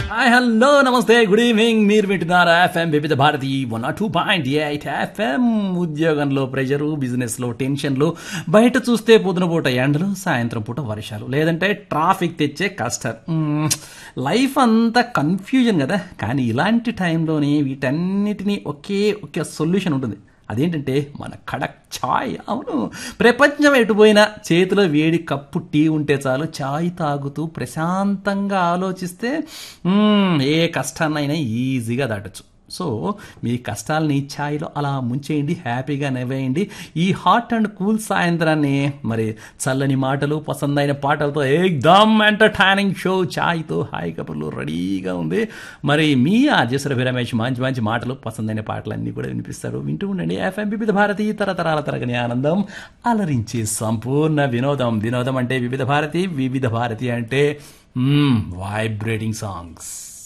Hi hello నమస్తే good evening మీరు వింటున్నారా FM Vividh Bharati one two point eight FM ఉద్యోగంలో ప్రెషరు బిజినెస్లో టెన్షన్లు బయట చూస్తే పొద్దున పూట ఎండలు సాయంత్రం పూట వర్షాలు లేదంటే ట్రాఫిక్ తెచ్చే కష్టం మ్మ్. లైఫ్ అంతా కన్ఫ్యూజన్ కదా కానీ ఇలాంటి టైంలోనే వీటన్నిటినీ ఒకే ఒకే సొల్యూషన్ ఉంటుంది అదేంటంటే మన కడక్ ఛాయ్ అవును ప్రపంచం ఎటుపోయినా చేతిలో వేడి కప్పు టీ ఉంటే చాలు ఛాయ్ తాగుతూ ప్రశాంతంగా ఆలోచిస్తే మ్మ్, ఏ కష్టాన్నైనా ఈజీగా దాటచ్చు సో మీ కష్టాలని ఛాయ్లో అలా ముంచేయండి హ్యాపీగా నవ్వేయండి ఈ హాట్ అండ్ కూల్ సాయంత్రాన్ని మరి చల్లని మాటలు పసందైన పాటలతో ఏకదమ్ ఎంటర్టైనింగ్ షో ఛాయ్తో హాయ్ కబుర్లు రెడీగా ఉంది మరి మీ ఆర్జేశ్వర రమేష్ మంచి మంచి మాటలు పసందైన పాటలు అన్నీ కూడా వినిపిస్తారు వింటూ ఉండండి ఎఫ్ఎం వివిధ భారతి తరతరాల తరగని ఆనందం అలరించే సంపూర్ణ వినోదం వినోదం అంటే వివిధ భారతి వివిధ భారతి అంటే వైబ్రేటింగ్ సాంగ్స్